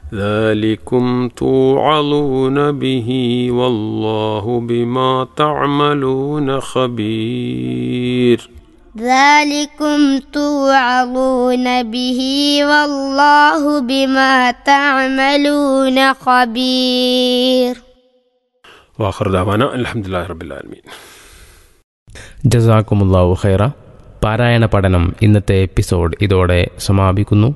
ذلكم توعظون به والله بما تعملون خبير ذلكم توعظون به والله بما تعملون خبير واخر دعوانا الحمد لله رب العالمين ജസാക്കുമുല്ലാവു ഖൈറ പാരായണ പഠനം ഇന്നത്തെ എപ്പിസോഡ് ഇതോടെ സമാപിക്കുന്നു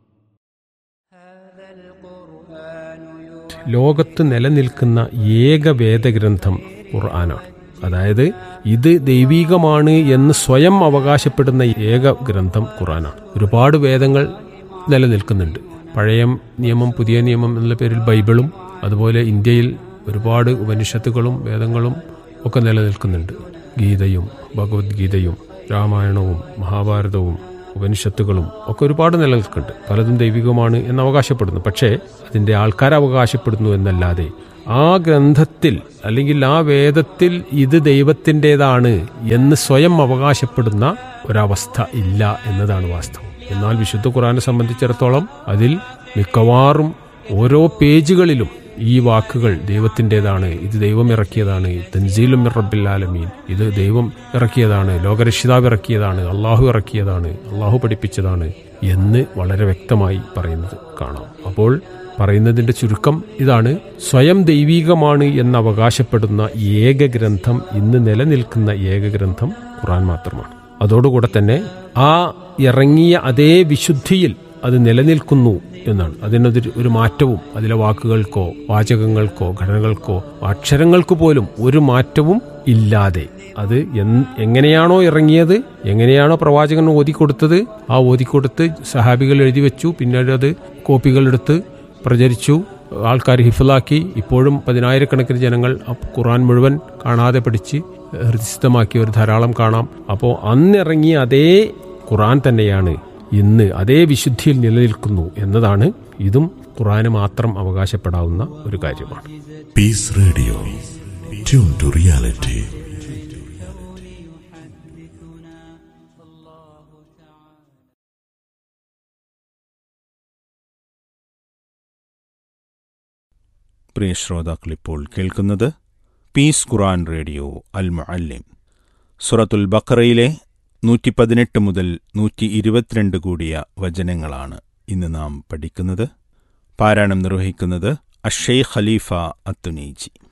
ലോകത്ത് നിലനിൽക്കുന്ന ഏക വേദഗ്രന്ഥം ഖുർആനാണ് അതായത് ഇത് ദൈവീകമാണ് എന്ന് സ്വയം അവകാശപ്പെടുന്ന ഏക ഗ്രന്ഥം ഖുർആനാണ് ഒരുപാട് വേദങ്ങൾ നിലനിൽക്കുന്നുണ്ട് പഴയ നിയമം പുതിയ നിയമം എന്നുള്ള പേരിൽ ബൈബിളും അതുപോലെ ഇന്ത്യയിൽ ഒരുപാട് ഉപനിഷത്തുകളും വേദങ്ങളും ഒക്കെ നിലനിൽക്കുന്നുണ്ട് ഗീതയും ഭഗവത്ഗീതയും രാമായണവും മഹാഭാരതവും ഉപനിഷത്തുകളും ഒക്കെ ഒരുപാട് നിലനിൽക്കുന്നുണ്ട് പലതും ദൈവികമാണ് എന്ന് അവകാശപ്പെടുന്നു പക്ഷേ അതിൻ്റെ ആൾക്കാർ അവകാശപ്പെടുന്നു എന്നല്ലാതെ ആ ഗ്രന്ഥത്തിൽ അല്ലെങ്കിൽ ആ വേദത്തിൽ ഇത് ദൈവത്തിൻ്റെതാണ് എന്ന് സ്വയം അവകാശപ്പെടുന്ന ഒരവസ്ഥ ഇല്ല എന്നതാണ് വാസ്തവം എന്നാൽ വിശുദ്ധ ഖുറാനെ സംബന്ധിച്ചിടത്തോളം അതിൽ മിക്കവാറും ഓരോ പേജുകളിലും ഈ വാക്കുകൾ ദൈവത്തിൻ്റെതാണ് ഇത് ദൈവം ഇറക്കിയതാണ് തൻസീലും റബ്ബിൽ ആലമീൻ ഇത് ദൈവം ഇറക്കിയതാണ് ലോകരക്ഷിതാവ് ഇറക്കിയതാണ് അള്ളാഹു ഇറക്കിയതാണ് അള്ളാഹു പഠിപ്പിച്ചതാണ് എന്ന് വളരെ വ്യക്തമായി പറയുന്നത് കാണാം അപ്പോൾ പറയുന്നതിന്റെ ചുരുക്കം ഇതാണ് സ്വയം ദൈവീകമാണ് എന്ന് അവകാശപ്പെടുന്ന ഏക ഗ്രന്ഥം ഇന്ന് നിലനിൽക്കുന്ന ഏക ഗ്രന്ഥം ഖുറാൻ മാത്രമാണ് അതോടുകൂടെ തന്നെ ആ ഇറങ്ങിയ അതേ വിശുദ്ധിയിൽ അത് നിലനിൽക്കുന്നു എന്നാണ് അതിനൊരു ഒരു മാറ്റവും അതിലെ വാക്കുകൾക്കോ വാചകങ്ങൾക്കോ ഘടനകൾക്കോ അക്ഷരങ്ങൾക്ക് പോലും ഒരു മാറ്റവും ഇല്ലാതെ അത് എങ്ങനെയാണോ ഇറങ്ങിയത് എങ്ങനെയാണോ പ്രവാചകൻ ഓതിക്കൊടുത്തത് ആ ഓതിക്കൊടുത്ത് സഹാബികൾ എഴുതി വെച്ചു പിന്നീട് അത് കോപ്പികളെടുത്ത് പ്രചരിച്ചു ആൾക്കാർ ഹിഫിലാക്കി ഇപ്പോഴും പതിനായിരക്കണക്കിന് ജനങ്ങൾ ഖുറാൻ മുഴുവൻ കാണാതെ പഠിച്ച് ഹൃദയസ്ഥമാക്കിയവർ ധാരാളം കാണാം അപ്പോൾ അന്നിറങ്ങിയ അതേ ഖുറാൻ തന്നെയാണ് ഇന്ന് അതേ വിശുദ്ധിയിൽ നിലനിൽക്കുന്നു എന്നതാണ് ഇതും ഖുറാന് മാത്രം അവകാശപ്പെടാവുന്ന ഒരു കാര്യമാണ് peace radio tune to reality പ്രിയ ശ്രോതാക്കൾ ഇപ്പോൾ കേൾക്കുന്നത് പീസ് ഖുറാൻ റേഡിയോ അൽ മുഅല്ലിം സുറത്തുൽ ബക്കറയിലെ നൂറ്റി പതിനെട്ട് മുതൽ നൂറ്റി ഇരുപത്തിരണ്ട് കൂടിയ വചനങ്ങളാണ് ഇന്ന് നാം പഠിക്കുന്നത് പാരായണം നിർവഹിക്കുന്നത് അഷേ ഖലീഫ അത്തുനീജി